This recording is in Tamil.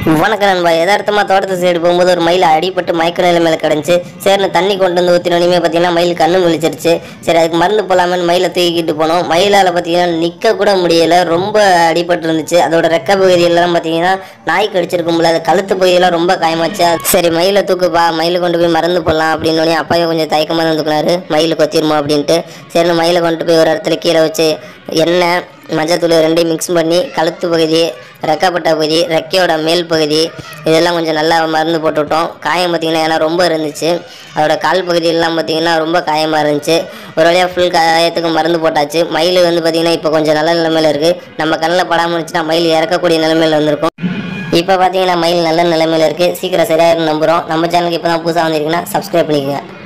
வணக்கம் நண்பா யதார்த்தமாக தோட்டத்து சைடு போகும்போது ஒரு மயில் அடிபட்டு மயக்க நிலைமையில கிடந்துச்சு சரின்னு தண்ணி கொண்டு வந்து ஊற்றினோடனே பார்த்தீங்கன்னா மயில் கண்ணு முழிச்சிருச்சு சரி அதுக்கு மருந்து போகலாமன்னு மயிலை தூக்கிட்டு போனோம் மயிலால் பார்த்தீங்கன்னா நிற்க கூட முடியலை ரொம்ப அடிபட்டு இருந்துச்சு அதோட ரெக்க பகுதியெல்லாம் பார்த்தீங்கன்னா நாய் கடிச்சிருக்கும்ல அது கழுத்து பகுதியெல்லாம் ரொம்ப காயமாச்சு சரி மயிலை தூக்குப்பா மயிலை கொண்டு போய் மருந்து போடலாம் அப்படின்னு அப்பாவே கொஞ்சம் தயக்கமாக இருந்துக்குனாரு மயில் கொத்திருமா அப்படின்ட்டு சரின்னு மயிலை கொண்டு போய் ஒரு இடத்துல கீழே வச்சு எண்ணெய் மஞ்சத்தூள் ரெண்டையும் மிக்ஸ் பண்ணி கழுத்து பகுதி ரெக்கப்பட்ட பகுதி ரெக்கையோட மேல் பகுதி இதெல்லாம் கொஞ்சம் நல்லா மருந்து போட்டுவிட்டோம் காயம் பார்த்திங்கன்னா ஏன்னா ரொம்ப இருந்துச்சு அதோட கால் பகுதியெல்லாம் பார்த்திங்கன்னா ரொம்ப காயமாக இருந்துச்சு ஒரு வழியாக ஃபுல் காயத்துக்கு மருந்து போட்டாச்சு மயில் வந்து பார்த்திங்கன்னா இப்போ கொஞ்சம் நல்ல நிலைமையில இருக்குது நம்ம கண்ணில் படாமல் இருந்துச்சுன்னா மயில் இறக்கக்கூடிய நிலைமையில வந்திருக்கும் இப்போ பார்த்தீங்கன்னா மயில் நல்ல நிலைமையில இருக்குது சீக்கிரம் சரியாயிருன்னு நம்புகிறோம் நம்ம சேனலுக்கு இப்போ தான் புதுசாக வந்திருக்குன்னா சப்ஸ்கிரைப் பண்ணிக்கோங்க